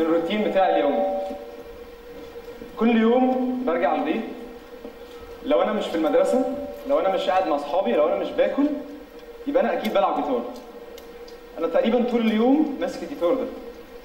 الروتين بتاعي اليومي كل يوم برجع البيت لو انا مش في المدرسه لو انا مش قاعد مع اصحابي لو انا مش باكل يبقى انا اكيد بلعب جيتار انا تقريبا طول اليوم ماسك الجيتار ده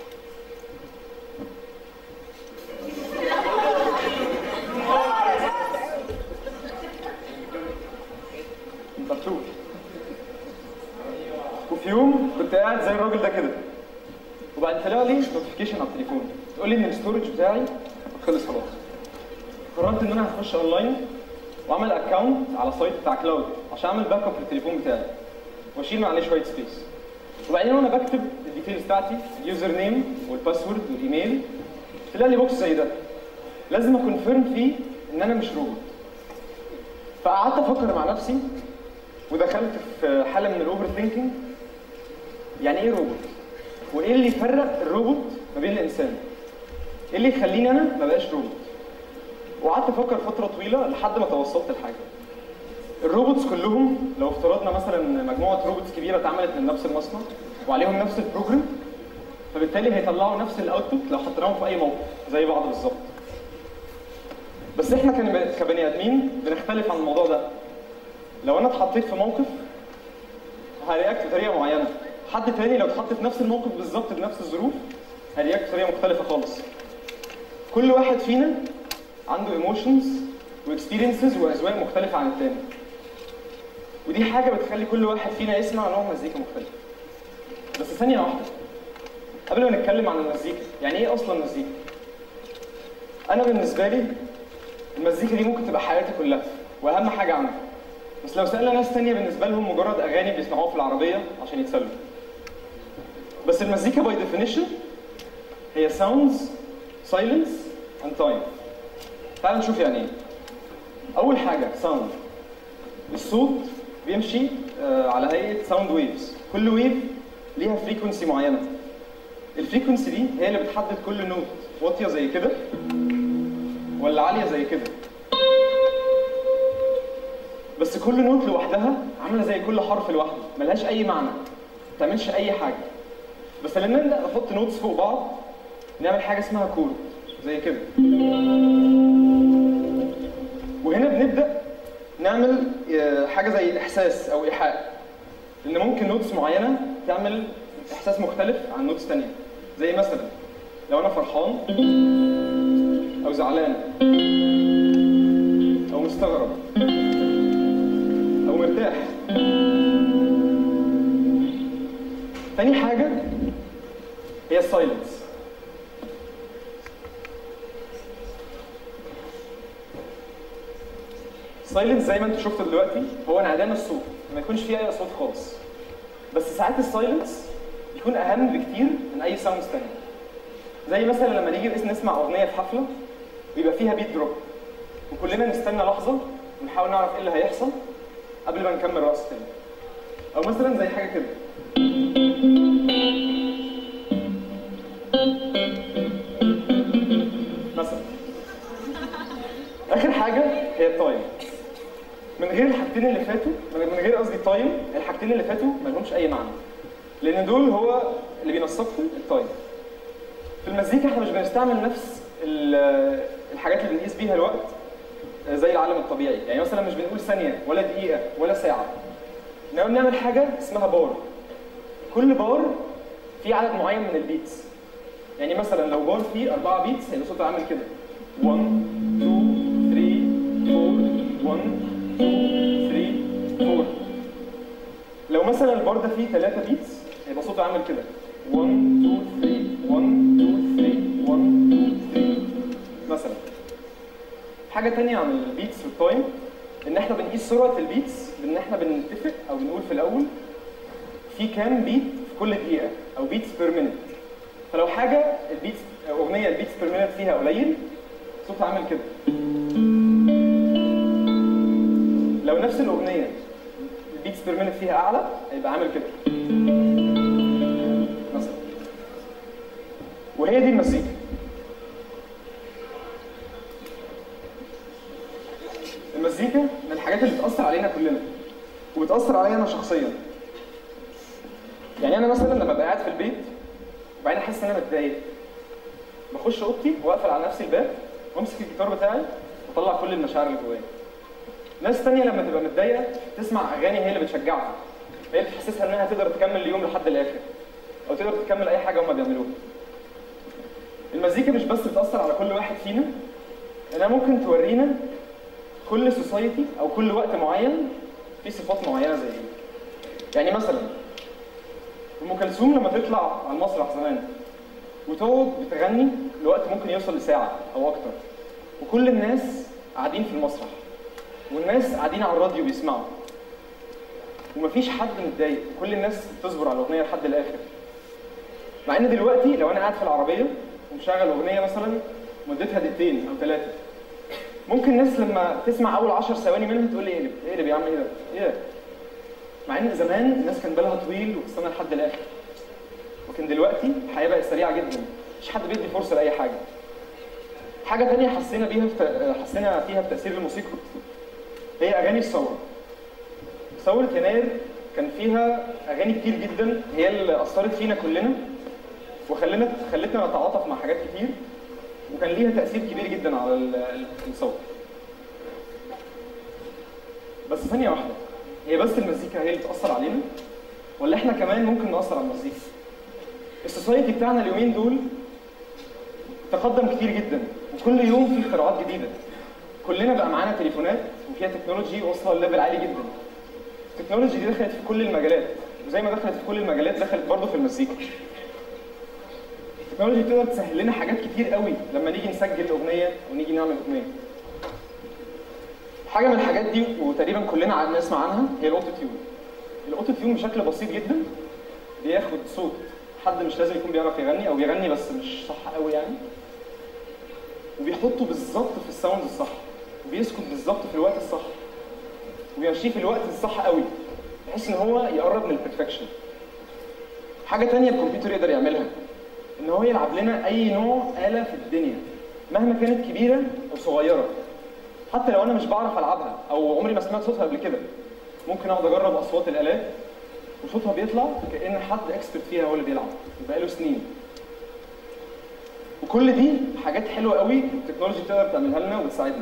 فرتوش وفي يوم كنت قاعد زي الراجل ده كده وبعد طلع لي نوتيفيكيشن على التليفون تقول لي ان الستورج بتاعي خلص خلاص قررت ان انا هخش اونلاين واعمل اكونت على سايت بتاع كلاود عشان اعمل باك اب للتليفون بتاعي واشيل من عليه شويه سبيس وبعدين وانا بكتب الديتيلز بتاعتي اليوزر نيم والباسورد والايميل طلع لي بوكس زي ده لازم اكونفيرم فيه ان انا مش روبوت فقعدت افكر مع نفسي ودخلت في حاله من الاوفر ثينكينج يعني ايه روبوت؟ وايه اللي يفرق الروبوت ما بين الانسان؟ ايه اللي يخليني انا ما بقاش روبوت؟ وقعدت افكر فتره طويله لحد ما توصلت لحاجه. الروبوتس كلهم لو افترضنا مثلا مجموعه روبوتس كبيره اتعملت من نفس المصنع وعليهم نفس البروجرام فبالتالي هيطلعوا نفس الاوتبوت لو حطيناهم في اي موقف زي بعض بالظبط. بس احنا كن- كبني ادمين بنختلف عن الموضوع ده. لو انا اتحطيت في موقف هرياكت بطريقه معينه حد تاني لو اتحط في نفس الموقف بالظبط بنفس الظروف هرياكت بطريقه مختلفه خالص كل واحد فينا عنده ايموشنز واكسبيرينسز واذواق مختلفه عن التاني ودي حاجه بتخلي كل واحد فينا يسمع نوع مزيكا مختلف بس ثانيه واحده قبل ما نتكلم عن المزيكا يعني ايه اصلا مزيكا انا بالنسبه لي المزيكا دي ممكن تبقى حياتي كلها واهم حاجه عندي بس لو سألنا ناس تانية بالنسبة لهم مجرد أغاني بيسمعوها في العربية عشان يتسلوا. بس المزيكا باي ديفينيشن هي sounds, silence and time. تعال نشوف يعني ايه. أول حاجة sound. الصوت بيمشي آه، على هيئة sound waves. كل ويف ليها فريكونسي معينة. الفريكونسي دي هي اللي بتحدد كل نوت واطية زي كده ولا عالية زي كده. بس كل نوت لوحدها عامله زي كل حرف لوحده ملهاش اي معنى ما بتعملش اي حاجه بس لما نبدا نحط نوتس فوق بعض نعمل حاجه اسمها كورد زي كده وهنا بنبدا نعمل آه، حاجه زي احساس او ايحاء لان ممكن نوتس معينه تعمل احساس مختلف عن نوتس تانية زي مثلا لو انا فرحان او زعلان او مستغرب او مرتاح تاني حاجة هي السايلنس السايلنس زي ما انت شفت دلوقتي هو انعدام الصوت ما يكونش فيه اي اصوات خالص بس ساعات السايلنس يكون اهم بكتير من اي ساوندز تانية زي مثلا لما نيجي نسمع اغنية في حفلة ويبقى فيها بيت دروب وكلنا نستنى لحظة ونحاول نعرف ايه اللي هيحصل قبل ما نكمل رقص تاني او مثلا زي حاجه كده مثلا اخر حاجه هي التايم من غير الحاجتين اللي فاتوا من من غير قصدي التايم الحاجتين اللي فاتوا ما لهمش اي معنى لان دول هو اللي بينسقوا التايم في المزيكا احنا مش بنستعمل نفس ال- الحاجات اللي بنقيس بيها الوقت زي العالم الطبيعي يعني مثلا مش بنقول ثانية ولا دقيقة ولا ساعة إنما بنعمل حاجة اسمها بار كل بار فيه عدد معين من البيتس يعني مثلا لو بار فيه أربعة بيتس هيبقى صوته عامل كده 1 2 3 4 1 2 3 4 لو مثلا البار ده فيه ثلاثة بيتس هيبقى صوته عامل كده 1 2 3 1 2 3 1 2 3 مثلا حاجه تانية عن البيتس والتايم ان احنا بنقيس سرعه البيتس بان احنا بنتفق او بنقول في الاول في كام بيت في كل دقيقه او بيتس بير مينيت فلو حاجه البيتس اغنيه البيتس بير مينيت فيها قليل صوتها عامل كده لو نفس الاغنيه البيتس بير مينيت فيها اعلى هيبقى عامل كده مثلا وهي دي المزيكا المزيكا من الحاجات اللي بتأثر علينا كلنا وبتأثر عليا أنا شخصيا يعني أنا مثلا لما ببقى قاعد في البيت وبعدين أحس إن أنا متضايق بخش اوضتي واقفل على نفسي الباب وامسك الجيتار بتاعي واطلع كل المشاعر اللي جوايا ناس تانية لما تبقى متضايقه تسمع اغاني هي اللي بتشجعها هي اللي بتحسسها انها تقدر تكمل اليوم لحد الاخر او تقدر تكمل اي حاجه هما بيعملوها المزيكا مش بس بتاثر على كل واحد فينا انها ممكن تورينا كل سوسايتي او كل وقت معين في صفات معينه زي ايه يعني مثلا ام كلثوم لما تطلع على المسرح زمان وتقعد بتغني لوقت ممكن يوصل لساعه او اكتر وكل الناس قاعدين في المسرح والناس قاعدين على الراديو بيسمعوا ومفيش حد متضايق كل الناس تصبر على الاغنيه لحد الاخر مع ان دلوقتي لو انا قاعد في العربيه ومشغل اغنيه مثلا مدتها دقيقتين او ثلاثه ممكن الناس لما تسمع اول 10 ثواني منها تقول لي اقلب اقلب يا عم ايه ده؟ ايه ده؟ مع ان زمان الناس كان بالها طويل وبتستنى لحد الاخر لكن دلوقتي الحياه بقت سريعه جدا مش حد بيدي فرصه لاي حاجه حاجه تانية حسينا بيها في حسينا فيها بتاثير الموسيقى هي اغاني الثوره ثوره يناير كان فيها اغاني كتير جدا هي اللي اثرت فينا كلنا وخلينا خلتنا نتعاطف مع حاجات كتير وكان ليها تاثير كبير جدا على ال- ال- الثوره بس ثانيه واحده هي بس المزيكا هي اللي بتاثر علينا ولا احنا كمان ممكن ناثر على المزيكا السوسايتي بتاعنا اليومين دول تقدم كتير جدا وكل يوم في اختراعات جديده كلنا بقى معانا تليفونات وفيها تكنولوجي واصله لليفل عالي جدا التكنولوجي دي دخلت في كل المجالات وزي ما دخلت في كل المجالات دخلت برضه في المزيكا التكنولوجي بتقدر تسهل لنا حاجات كتير قوي لما نيجي نسجل اغنيه ونيجي نعمل اغنيه حاجه من الحاجات دي وتقريبا كلنا عم نسمع عنها هي الاوتو تيون الاوتو تيون بشكل بسيط جدا بياخد صوت حد مش لازم يكون بيعرف يغني او بيغني بس مش صح قوي يعني وبيحطه بالظبط في الساوند الصح وبيسكت بالظبط في الوقت الصح وبيمشيه في الوقت الصح قوي بحيث ان هو يقرب من البرفكشن حاجه تانية الكمبيوتر يقدر يعملها ان هو يلعب لنا اي نوع آلة في الدنيا مهما كانت كبيرة او صغيرة حتى لو انا مش بعرف العبها او عمري ما سمعت صوتها قبل كده ممكن اقعد اجرب اصوات الالات وصوتها بيطلع كان حد اكسبرت فيها هو اللي بيلعب بقاله سنين وكل دي حاجات حلوه قوي التكنولوجي بتقدر تعملها لنا وتساعدنا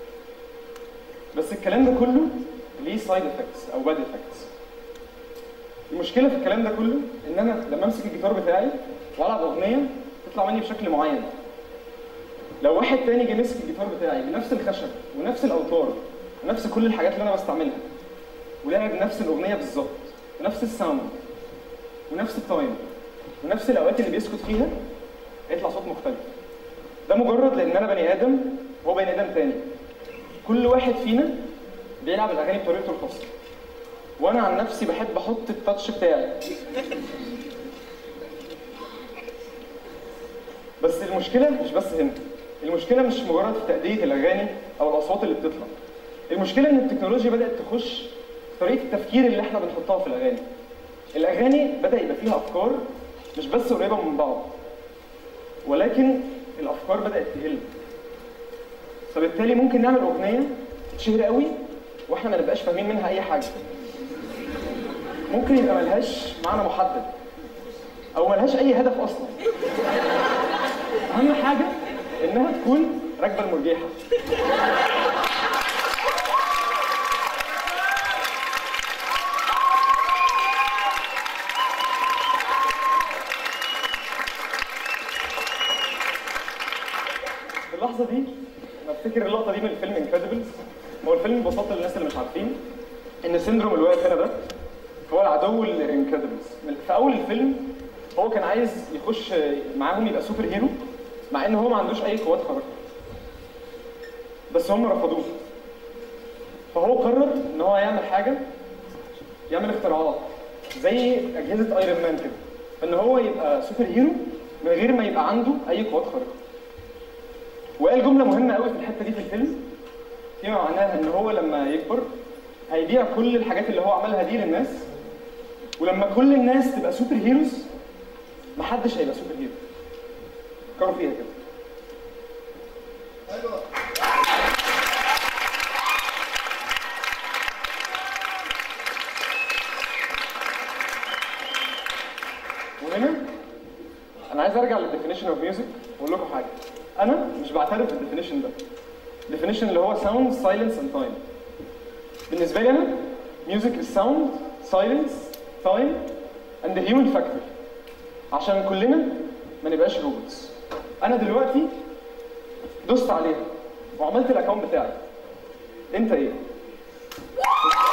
بس الكلام ده كله ليه سايد افكتس او باد افكتس المشكله في الكلام ده كله ان انا لما امسك الجيتار بتاعي والعب اغنيه تطلع مني بشكل معين لو واحد تاني جه مسك الجيتار بتاعي بنفس الخشب ونفس الاوتار ونفس كل الحاجات اللي انا بستعملها ولعب نفس الاغنيه بالظبط ونفس الساوند ونفس التايم ونفس الاوقات اللي بيسكت فيها هيطلع صوت مختلف ده مجرد لان انا بني ادم وهو بني ادم تاني كل واحد فينا بيلعب الاغاني بطريقته الخاصه وانا عن نفسي بحب احط التاتش بتاعي بس المشكله مش بس هنا المشكله مش مجرد في تاديه الاغاني او الاصوات اللي بتطلع المشكله ان التكنولوجيا بدات تخش في طريقه التفكير اللي احنا بنحطها في الاغاني الاغاني بدا يبقى فيها افكار مش بس قريبه من بعض ولكن الافكار بدات تقل فبالتالي ممكن نعمل اغنيه تشهر قوي واحنا ما نبقاش فاهمين منها اي حاجه ممكن يبقى ملهاش معنى محدد او ملهاش اي هدف اصلا اهم حاجه انها تكون راكبه المرجيحه في اللحظه دي انا افتكر اللقطه دي من فيلم انكريدبلز هو الفيلم ببساطه للناس اللي مش عارفين ان سيندروم اللي واقف هنا ده هو العدو الانكريدبلز في اول الفيلم هو كان عايز يخش معاهم يبقى سوبر هيرو مع ان هو ما عندوش اي قوات خارقه بس هم رفضوه فهو قرر ان هو يعمل حاجه يعمل اختراعات زي اجهزه ايرون مان كده ان هو يبقى سوبر هيرو من غير ما يبقى عنده اي قوات خارقه وقال جمله مهمه قوي في الحته دي في الفيلم فيما معناها ان هو لما يكبر هيبيع كل الحاجات اللي هو عملها دي للناس ولما كل الناس تبقى سوبر هيروز محدش هيبقى سوبر هيرو فكروا فيها كده وهنا انا عايز ارجع للديفينيشن اوف ميوزك اقول لكم حاجه انا مش بعترف بالديفينيشن ده الديفينيشن اللي هو ساوند سايلنس اند تايم بالنسبه لي انا ميوزك از ساوند سايلنس تايم اند هيومن فاكتور عشان كلنا ما نبقاش روبوتس انا دلوقتي دوست عليها وعملت الاكونت بتاعي انت ايه